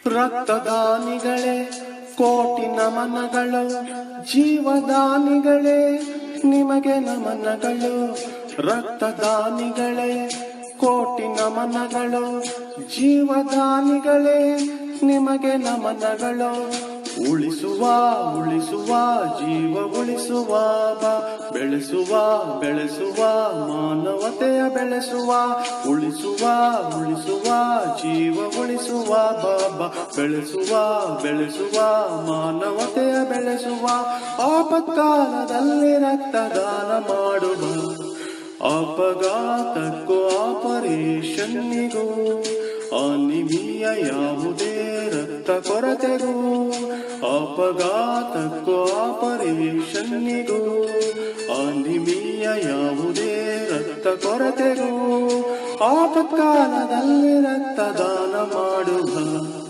ರಕ್ತದಾನಿಗಳೇ ಕೋಟಿ ನಮನಗಳು ಜೀವದಾನಿಗಳೇ ನಿಮಗೆ ನಮನಗಳು ರಕ್ತದಾನಿಗಳೇ ಕೋಟಿ ನಮನಗಳು ಜೀವದಾನಿಗಳೇ ನಿಮಗೆ ನಮನಗಳು ಉಳಿಸುವ ಉಳಿಸುವ ಜೀವ ಉಳಿಸುವ ಬಾ ಬೆಳೆಸುವ ಬೆಳೆಸುವ ಮಾನವತೆಯ ಬೆಳೆಸುವ ಉಳಿಸುವ ಉಳಿಸುವ ಜೀವ ಉಳಿಸುವ ಬಾಬಾ ಬೆಳೆಸುವ ಬೆಳೆಸುವ ಮಾನವತೆಯ ಬೆಳೆಸುವ ಆಪತ್ಕಾಲದಲ್ಲಿ ರಕ್ತದಾನ ಮಾಡುವ ಅಪಘಾತಕ್ಕೂ ಆಪರೇಷನ್ನಿಗೂ ಅನಿಮಿಯ ಯಾವುದೇ ರಕ್ತ ಕೊರತೆಗೂ ಅಪಘಾತಕ್ಕೂ ಆಪರೇಷನ್ನಿಗೂ ಅನಿಮಿಯ ಯಾವುದೇ ರಕ್ತ ಕೊರತೆಗೂ ಆಪತ್ಕಾಲದಲ್ಲಿ ರಕ್ತದಾನ ಮಾಡುವ